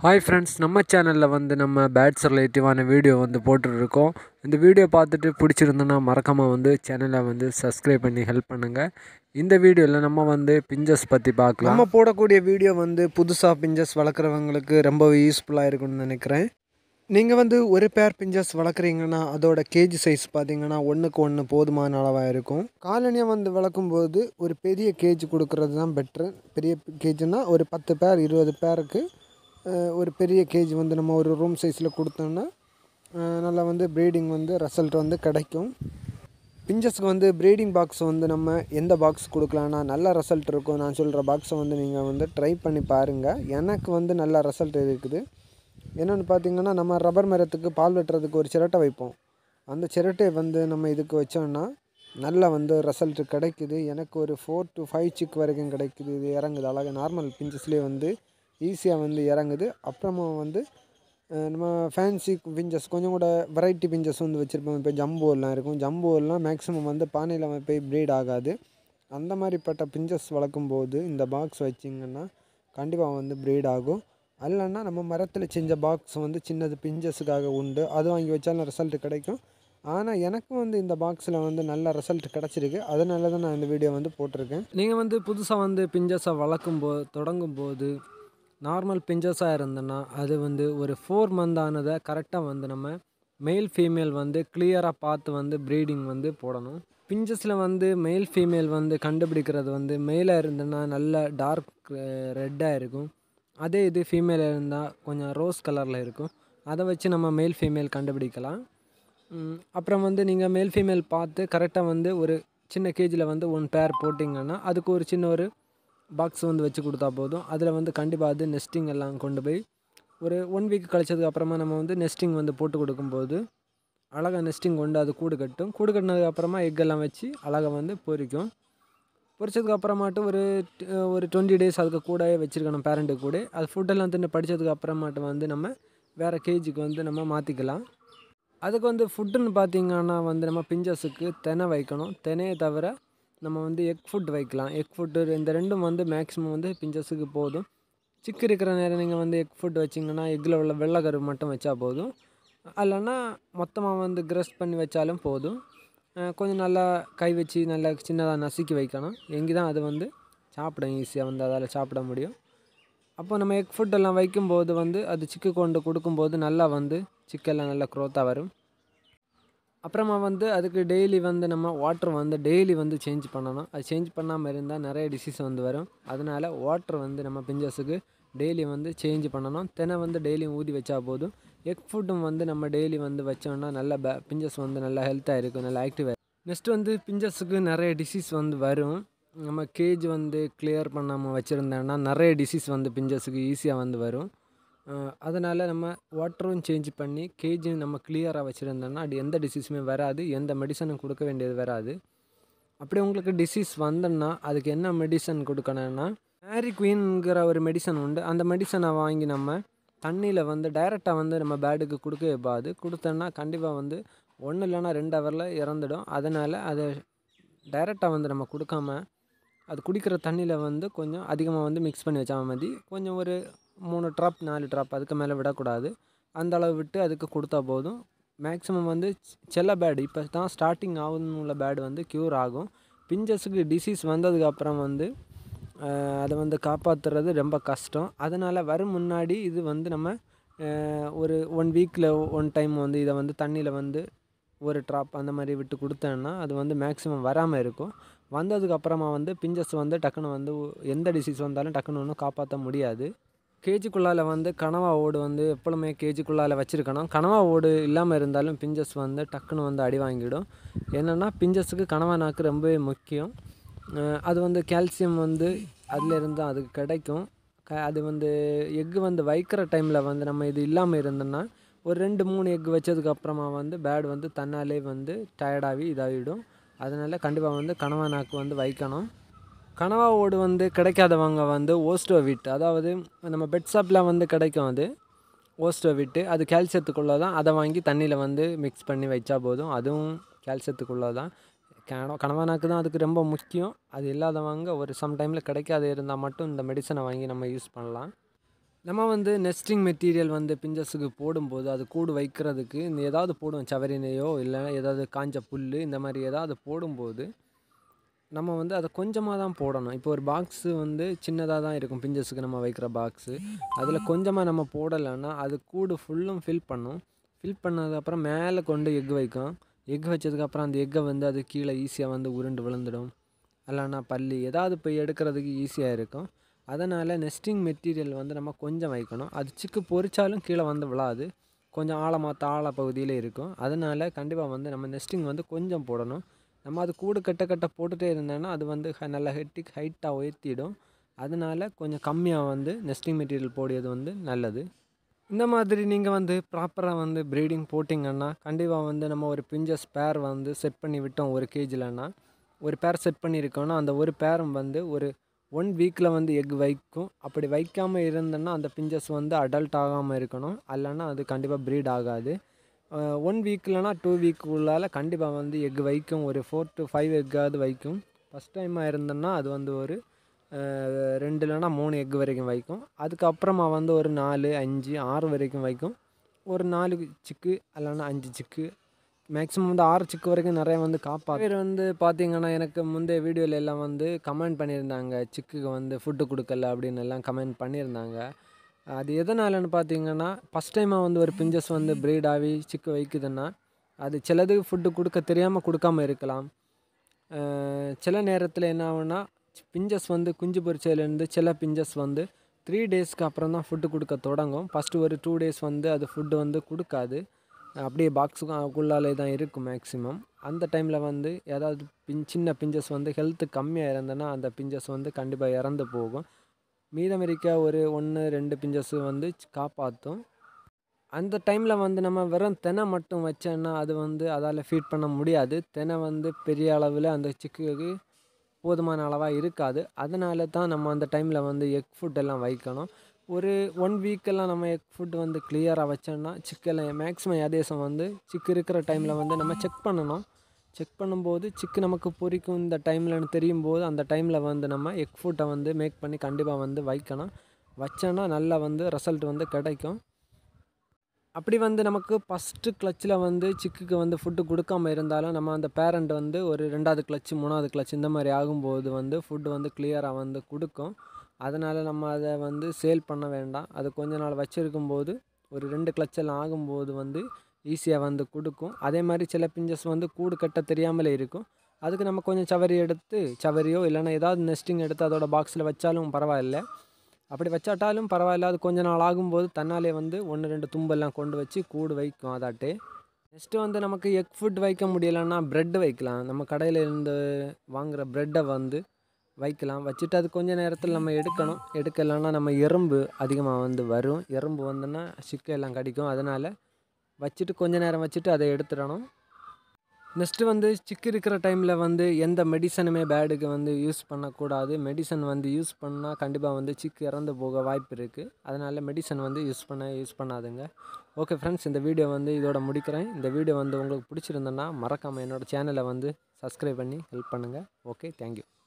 hi friends நம்ம சேனலில் வந்து நம்ம பேட்ஸ் ரிலேட்டிவான வீடியோ வந்து போட்டுருக்கோம் இந்த வீடியோ பார்த்துட்டு பிடிச்சிருந்தோன்னா மறக்காமல் வந்து சேனலை வந்து சப்ஸ்கிரைப் பண்ணி ஹெல்ப் பண்ணுங்கள் இந்த வீடியோவில் நம்ம வந்து பிஞ்சஸ் பற்றி பார்க்கலாம் நம்ம போடக்கூடிய வீடியோ வந்து புதுசாக பிஞ்சஸ் வளர்க்குறவங்களுக்கு ரொம்பவே யூஸ்ஃபுல்லாக இருக்கும்னு நினைக்கிறேன் நீங்கள் வந்து ஒரு பேர் பிஞ்சஸ் வளர்க்குறீங்கன்னா அதோட கேஜி சைஸ் பார்த்தீங்கன்னா ஒன்றுக்கு ஒன்று போதுமான அளவாக இருக்கும் காலனியை வந்து வளர்க்கும்போது ஒரு பெரிய கேஜ் கொடுக்கறது தான் பெட்ரு பெரிய கேஜுனா ஒரு பத்து பேர் இருபது பேருக்கு அஹ், ஒரு பெரிய கேஜ் வந்து நம்ம ஒரு ரூம் சைஸில் கொடுத்தோம்னா அஹ், நல்லா வந்து ப்ரீடிங் வந்து ரிசல்ட் வந்து கிடைக்கும் பிஞ்சஸ்க்கு வந்து ப்ரீடிங் பாக்ஸ் வந்து நம்ம எந்த பாக்ஸ் கொடுக்கலான்னா நல்ல ரிசல்ட் இருக்கும் நான் சொல்கிற பாக்ஸை வந்து நீங்கள் வந்து ட்ரை பண்ணி பாருங்கள் எனக்கு வந்து நல்ல ரிசல்ட் இருக்குது என்னென்னு பார்த்தீங்கன்னா நம்ம ரப்பர் மரத்துக்கு பால் வெட்டுறதுக்கு ஒரு சிரட்டை வைப்போம் அந்த சிரட்டையை வந்து நம்ம இதுக்கு வச்சோம்னா நல்லா வந்து ரிசல்ட் கிடைக்குது எனக்கு ஒரு ஃபோர் to ஃபைவ் சிக் வரைக்கும் கிடைக்குது இது இறங்குது அழகாக நார்மல் பிஞ்சஸ்லேயே வந்து ஈஸியாக வந்து இறங்குது அப்புறமா வந்து அஹ் நம்ம ஃபேன்சி பிஞ்சஸ் கொஞ்சம் கூட வெரைட்டி பிஞ்சஸ் வந்து வச்சுருப்போம் இப்போ ஜம்போலாம் இருக்கும் ஜம்போலாம் மேக்ஸிமம் வந்து பானையில் போய் ப்ரீட் ஆகாது அந்த மாதிரிப்பட்ட பிஞ்சஸ் வளர்க்கும்போது இந்த பாக்ஸ் வச்சிங்கன்னா கண்டிப்பாக வந்து ப்ரீட் ஆகும் இல்லைன்னா நம்ம மரத்தில் செஞ்ச பாக்ஸ் வந்து சின்னது பிஞ்சஸுக்காக உண்டு அது வாங்கி வச்சாலும் ரிசல்ட் கிடைக்கும் ஆனால் எனக்கு வந்து இந்த பாக்ஸில் வந்து நல்ல ரிசல்ட் கிடச்சிருக்கு அதனால தான் நான் இந்த வீடியோ வந்து போட்டிருக்கேன் நீங்கள் வந்து புதுசாக வந்து பிஞ்சஸை வளர்க்கும் போ தொடங்கும் போது நார்மல் பிஞ்சஸாக இருந்ததுன்னா அது வந்து ஒரு ஃபோர் மந்த் ஆனதை கரெக்டாக வந்து நம்ம மேல் ஃபீமேல் வந்து கிளியராக பார்த்து வந்து ப்ரீடிங் வந்து போடணும் பிஞ்சஸில் வந்து மேல் ஃபீமேல் வந்து கண்டுபிடிக்கிறது வந்து மேலாக இருந்ததுன்னா நல்ல டார்க் ரெட்டாக இருக்கும் அதே இது ஃபீமேலாக இருந்தால் கொஞ்சம் ரோஸ் கலரில் இருக்கும் அதை வச்சு நம்ம மேல் ஃபீமேல் கண்டுபிடிக்கலாம் ம், அப்புறம் வந்து நீங்கள் மேல் ஃபீமேல் பார்த்து கரெக்டாக வந்து ஒரு சின்ன கேஜில் வந்து ஒன் பேர் போட்டிங்கன்னா அதுக்கு ஒரு சின்ன ஒரு பாக்ஸ் வந்து வச்சு கொடுத்தா போதும் அதில் வந்து கண்டிப்பாக அது நெஸ்டிங் எல்லாம் கொண்டு போய் ஒரு ஒன் வீக் கழிச்சதுக்கு அப்புறமா நம்ம வந்து நெஸ்டிங் வந்து போட்டு கொடுக்கும்போது அழகாக நெஸ்டிங் கொண்டு அது கூடு கட்டும் கூடு கட்டினதுக்கு அப்புறமா எக் எல்லாம் வச்சு அழகாக வந்து பொரிக்கும் பொரிச்சதுக்கு அப்புறமாட்டு ஒரு ட்- ஒரு டுவெண்ட்டி டேஸ் அதுக்கு கூடவே வச்சுருக்கணும் பேரண்ட்டு கூட அது ஃபுட்டெல்லாம் தின்னு படித்ததுக்கு அப்புறமாட்டு வந்து நம்ம வேறு கேஜுக்கு வந்து நம்ம மாற்றிக்கலாம் அதுக்கு வந்து ஃபுட்டுன்னு பார்த்தீங்கன்னா வந்து நம்ம பிஞ்சஸுக்கு தெனை வைக்கணும் தெனையை தவிர நம்ம வந்து எக் ஃபுட் வைக்கலாம் எக் ஃபுட்டு இந்த ரெண்டும் வந்து மேக்ஸிமம் வந்து பிஞ்சஸுக்கு போதும் சிக்கு இருக்கிற நேரம் நீங்கள் வந்து எக் ஃபுட் வச்சிங்கன்னா எக்கில் உள்ள வெள்ளைக்கரு மட்டும் வச்சா போதும் இல்லைன்னா மொத்தமாக வந்து கிரஸ்ட் பண்ணி வச்சாலும் போதும் அஹ் கொஞ்சம் நல்லா கை வச்சு நல்லா சின்னதாக நசுக்கி வைக்கணும் எங்கே தான் அது வந்து சாப்பிடும் ஈஸியாக வந்து அதால் சாப்பிட முடியும் அப்போ நம்ம எக் ஃபுட் எல்லாம் வைக்கும்போது வந்து அது சிக்கு கொண்டு கொடுக்கும்போது நல்லா வந்து சிக்கெல்லாம் நல்லா க்ரோத்தாக வரும் அப்புறமா வந்து அதுக்கு டெய்லி வந்து நம்ம வாட்டர் வந்து டெய்லி வந்து சேஞ்ச் பண்ணணும் அது சேஞ்ச் பண்ணாமல் இருந்தால் நிறைய டிசீஸ் வந்து வரும் அதனால் வாட்டர் வந்து நம்ம பிஞ்சஸுக்கு டெய்லி வந்து சேஞ்ச் பண்ணணும் தினை வந்து டெய்லியும் ஊதி வச்சா போதும் எக் ஃபுட்டும் வந்து நம்ம டெய்லி வந்து வச்சோம்னா நல்ல பே பிஞ்சஸ் வந்து நல்லா ஹெல்த்தாக இருக்கும் நல்லா ஆக்டிவாக நெக்ஸ்ட் வந்து பிஞ்சஸுக்கு நிறைய டிசீஸ் வந்து வரும் நம்ம கேஜ் வந்து கிளியர் பண்ணாமல் வச்சுருந்தோம்னா நிறைய டிசீஸ் வந்து பிஞ்சஸுக்கு ஈஸியாக வந்து வரும் அதனால் நம்ம வாட்டரும் சேஞ்ச் பண்ணி கேஜும் நம்ம கிளியராக வச்சுருந்தோம்னா அது எந்த டிசீஸுமே வராது எந்த மெடிசனும் கொடுக்க வேண்டியது வராது அப்படி உங்களுக்கு டிசீஸ் வந்தோன்னா அதுக்கு என்ன மெடிசன் கொடுக்கணும்னா மேரி குயின்ங்கிற ஒரு மெடிசன் உண்டு அந்த மெடிசனை வாங்கி நம்ம தண்ணியில் வந்து டைரெக்டாக வந்து நம்ம பேடுக்கு கொடுக்க வைப்பாது கொடுத்தோன்னா கண்டிப்பாக வந்து ஒன்று இல்லைன்னா ரெண்டு ஹவரில் இறந்துடும் அதனால் அதை டைரெக்டாக வந்து நம்ம கொடுக்காம அது குடிக்கிற தண்ணியில் வந்து கொஞ்சம் அதிகமாக வந்து மிக்ஸ் பண்ணி வச்சா மதி கொஞ்சம் ஒரு மூணு ட்ராப் நாலு ட்ராப் அதுக்கு மேலே விடக்கூடாது அந்த அளவு விட்டு அதுக்கு கொடுத்தா போதும் மேக்ஸிமம் வந்து சி- செல்ல பேடு இப்போ தான் ஸ்டார்டிங் ஆகணும் உள்ள பேடு வந்து க்யூர் ஆகும் பிஞ்சஸுக்கு டிசீஸ் வந்ததுக்கு அப்புறம் வந்து ஆஹ், அதை வந்து காப்பாற்றுறது ரொம்ப கஷ்டம் அதனால் வரும் முன்னாடி இது வந்து நம்ம ஆஹ், ஒரு ஒன் வீக்கில் ஒன் டைம் வந்து இதை வந்து தண்ணியில் வந்து ஒரு ட்ராப் அந்த மாதிரி விட்டு கொடுத்தேன்னா அது வந்து மேக்ஸிமம் வராமல் இருக்கும் வந்ததுக்கு அப்புறமா வந்து பிஞ்சஸ் வந்து டக்குன்னு வந்து எந்த டிசீஸ் வந்தாலும் டக்குன்னு ஒன்றும் காப்பாற்ற முடியாது கேஜுக்குள்ளால் வந்து கனவா ஓடு வந்து எப்பொழுதுமே கேஜுக்குள்ளால் வச்சுருக்கணும் கனவா ஓடு இல்லாமல் இருந்தாலும் பிஞ்சஸ் வந்து டக்குன்னு வந்து அடி வாங்கிடும் என்னென்னா பிஞ்சஸுக்கு கனவா நாக்கு ரொம்பவே முக்கியம் அஹ் அது வந்து கால்சியம் வந்து அதில் இருந்தால் அதுக்கு கிடைக்கும் க அது வந்து எக்கு வந்து வைக்கிற டைமில் வந்து நம்ம இது இல்லாமல் இருந்தோம்னா ஒரு ரெண்டு மூணு எக் வச்சதுக்கு அப்புறமா வந்து பேட் வந்து தன்னாலே வந்து டயர்டாகி இதாகிடும் அதனால் கண்டிப்பாக வந்து கனவா நாக்கு வந்து வைக்கணும் கனவா ஓடு வந்து கிடைக்காதவங்க வந்து ஓஸ்டோவிட் அதாவது நம்ம பெட் ஷாப்பில் வந்து கிடைக்கும் அது ஓஸ்டோவிட்டு அது கால்சியத்துக்குள்ளே தான் அதை வாங்கி தண்ணியில் வந்து மிக்ஸ் பண்ணி வச்சா போதும் அதுவும் கால்சியத்துக்குள்ளே தான் கன கணவனாக்கு தான் அதுக்கு ரொம்ப முக்கியம் அது இல்லாதவங்க ஒரு சம் டைமில் கிடைக்காது இருந்தால் மட்டும் இந்த மெடிசனை வாங்கி நம்ம யூஸ் பண்ணலாம் நம்ம வந்து நெஸ்டிங் மெட்டீரியல் வந்து பிஞ்சஸுக்கு போடும்போது அது கூடு வைக்கிறதுக்கு இந்த ஏதாவது போடுவோம் சவரினையோ இல்லை ஏதாவது காஞ்ச புல் இந்த மாதிரி ஏதாவது போடும்போது நம்ம வந்து அதை கொஞ்சமாக தான் போடணும் இப்போ ஒரு பாக்ஸு வந்து சின்னதாக தான் இருக்கும் பிஞ்சஸுக்கு நம்ம வைக்கிற பாக்ஸு அதில் கொஞ்சமாக நம்ம போடலைன்னா அது கூடு ஃபுல்லும் ஃபில் பண்ணும் ஃபில் பண்ணதுக்கப்புறம் மேலே கொண்டு எக் வைக்கும் எக் வச்சதுக்கப்புறம் அந்த எக்கை வந்து அது கீழே ஈஸியாக வந்து உருண்டு விழுந்துடும் இல்லைன்னா பல்லி ஏதாவது போய் எடுக்கிறதுக்கு ஈஸியாக இருக்கும் அதனால் நெஸ்டிங் மெட்டீரியல் வந்து நம்ம கொஞ்சம் வைக்கணும் அது சிக்கு பொறிச்சாலும் கீழே வந்து விழாது கொஞ்சம் ஆழமாக தாழ பகுதியில் இருக்கும் அதனால் கண்டிப்பாக வந்து நம்ம நெஸ்டிங் வந்து கொஞ்சம் போடணும் நம்ம அது கூடு கட்ட கட்ட போட்டுகிட்டே இருந்தோன்னா அது வந்து ஹ- நல்லா ஹெட்டிக் ஹைட்டாக உயர்த்திடும் அதனால் கொஞ்சம் கம்மியாக வந்து நெஸ்டிங் மெட்டீரியல் போடியது வந்து நல்லது இந்த மாதிரி நீங்கள் வந்து ப்ராப்பராக வந்து ப்ரீடிங் போட்டிங்கன்னா கண்டிப்பாக வந்து நம்ம ஒரு பிஞ்சஸ் பேர் வந்து செட் பண்ணி விட்டோம் ஒரு கேஜிலன்னா ஒரு பேர் செட் பண்ணியிருக்கோன்னா அந்த ஒரு பேரும் வந்து ஒரு ஒன் வீக்கில் வந்து எக் வைக்கும் அப்படி வைக்காமல் இருந்தோன்னா அந்த பிஞ்சஸ் வந்து அடல்ட் ஆகாமல் இருக்கணும் இல்லைன்னா அது கண்டிப்பாக ப்ரீட் ஆகாது ஒன் வீக்லனா டூ வீக்குள்ளால் கண்டிப்பாக வந்து எக் வைக்கும் ஒரு ஃபோர் டு ஃபைவ் எக்காவது வைக்கும் ஃபஸ்ட் டைமாக இருந்தோன்னா அது வந்து ஒரு அஹ், ரெண்டு இல்லைனா மூணு எக் வரைக்கும் வைக்கும் அதுக்கப்புறமா வந்து ஒரு நாலு அஞ்சு ஆறு வரைக்கும் வைக்கும் ஒரு நாலு சிக்கு இல்லைன்னா அஞ்சு சிக்கு மேக்ஸிமம் வந்து ஆறு சிக்கு வரைக்கும் நிறைய வந்து காப்பா பேர் வந்து பார்த்தீங்கன்னா எனக்கு முந்தைய வீடியோவில் எல்லாம் வந்து கமெண்ட் பண்ணியிருந்தாங்க சிக்குக்கு வந்து ஃபுட்டு கொடுக்கல அப்படின்னு எல்லாம் கமெண்ட் பண்ணியிருந்தாங்க அது எதனாலன்னு பார்த்தீங்கன்னா ஃபஸ்ட் டைமாக வந்து ஒரு பிஞ்சஸ் வந்து ப்ரீட் ஆகி சிக்கு வைக்குதுன்னா அது சிலது ஃபுட்டு கொடுக்க தெரியாமல் கொடுக்காம இருக்கலாம் அஹ் சில நேரத்தில் என்ன ஆகும்னா பிஞ்சஸ் வந்து குஞ்சு பொரிச்சதுலேருந்து சில பிஞ்சஸ் வந்து த்ரீ டேஸ்க்கு அப்புறம் தான் ஃபுட்டு கொடுக்க தொடங்கும் ஃபஸ்ட்டு ஒரு டூ டேஸ் வந்து அது ஃபுட்டு வந்து கொடுக்காது அப்படியே பாக்ஸுக்குள்ளாலே தான் இருக்கும் மேக்ஸிமம் அந்த டைமில் வந்து ஏதாவது பின் சின்ன பிஞ்சஸ் வந்து ஹெல்த்து கம்மியாக இருந்ததுன்னா அந்த பிஞ்சஸ் வந்து கண்டிப்பாக இறந்து போகும் மீதம் இருக்க ஒரு ஒன்று ரெண்டு பிஞ்சஸ் வந்து காப்பாற்றும் அந்த டைமில் வந்து நம்ம வெறும் தெனை மட்டும் வச்சோன்னா அது வந்து அதால் ஃபீட் பண்ண முடியாது தெனை வந்து பெரிய அளவில் அந்த சிக்குக்கு போதுமான அளவாக இருக்காது அதனால தான் நம்ம அந்த டைமில் வந்து எக் ஃபுட் எல்லாம் வைக்கணும் ஒரு ஒன் வீக்கெல்லாம் நம்ம எக் ஃபுட் வந்து கிளியராக வச்சோன்னா சிக்கெல்லாம் மேக்ஸிமம் அதேசம் வந்து சிக்கு இருக்கிற டைமில் வந்து நம்ம செக் பண்ணணும் செக் பண்ணும்போது சிக்கு நமக்கு பொரிக்கும் இந்த டைம்லன்னு தெரியும் போது அந்த டைமில் வந்து நம்ம எக் ஃபுட்டை வந்து மேக் பண்ணி கண்டிப்பாக வந்து வைக்கணும் வச்சோன்னா நல்லா வந்து ரிசல்ட் வந்து கிடைக்கும் அப்படி வந்து நமக்கு ஃபஸ்ட்டு கிளச்சில் வந்து சிக்குக்கு வந்து ஃபுட்டு கொடுக்காம இருந்தாலும் நம்ம அந்த பேரண்ட் வந்து ஒரு ரெண்டாவது கிளச்சு மூணாவது கிளச் இந்த மாதிரி ஆகும்போது வந்து ஃபுட்டு வந்து கிளியராக வந்து கொடுக்கும் அதனால் நம்ம அதை வந்து சேல் பண்ண வேண்டாம் அது கொஞ்ச நாள் வச்சுருக்கும் போது ஒரு ரெண்டு கிளச்செல்லாம் ஆகும்போது வந்து ஈஸியாக வந்து கொடுக்கும் அதே மாதிரி சில பிஞ்சஸ் வந்து கூடு கட்ட தெரியாமலே இருக்கும் அதுக்கு நம்ம கொஞ்சம் சவரி எடுத்து சவரியோ இல்லைன்னா ஏதாவது நெஸ்டிங் எடுத்து அதோட பாக்ஸில் வச்சாலும் பரவாயில்ல அப்படி வச்சாட்டாலும் பரவாயில்ல அது கொஞ்ச நாள் ஆகும்போது தன்னாலே வந்து ஒன்று ரெண்டு தும்பெல்லாம் கொண்டு வச்சு கூடு வைக்கும் அதாட்டே நெக்ஸ்ட்டு வந்து நமக்கு எக் ஃபுட் வைக்க முடியலைன்னா ப்ரெட் வைக்கலாம் நம்ம கடையில் இருந்து வாங்குகிற ப்ரெட்டை வந்து வைக்கலாம் வச்சுட்டு அது கொஞ்ச நேரத்தில் நம்ம எடுக்கணும் எடுக்கலைன்னா நம்ம எறும்பு அதிகமாக வந்து வரும் எறும்பு வந்துன்னா சிக்கையெல்லாம் கடிக்கும் அதனால் வச்சுட்டு கொஞ்ச நேரம் வச்சுட்டு அதை எடுத்துடணும் நெக்ஸ்ட்டு வந்து சிக்கு இருக்கிற டைமில் வந்து எந்த மெடிசனுமே பேடுக்கு வந்து யூஸ் பண்ணக்கூடாது மெடிசன் வந்து யூஸ் பண்ணால் கண்டிப்பாக வந்து சிக்கு இறந்து போக வாய்ப்பு இருக்குது அதனால் மெடிசன் வந்து யூஸ் பண்ண யூஸ் பண்ணாதுங்க ஓகே ஃப்ரெண்ட்ஸ் இந்த வீடியோ வந்து இதோட முடிக்கிறேன் இந்த வீடியோ வந்து உங்களுக்கு பிடிச்சிருந்தேன்னா மறக்காமல் என்னோடய சேனலை வந்து சப்ஸ்கிரைப் பண்ணி ஹெல்ப் பண்ணுங்கள் ஓகே தேங்க்யூ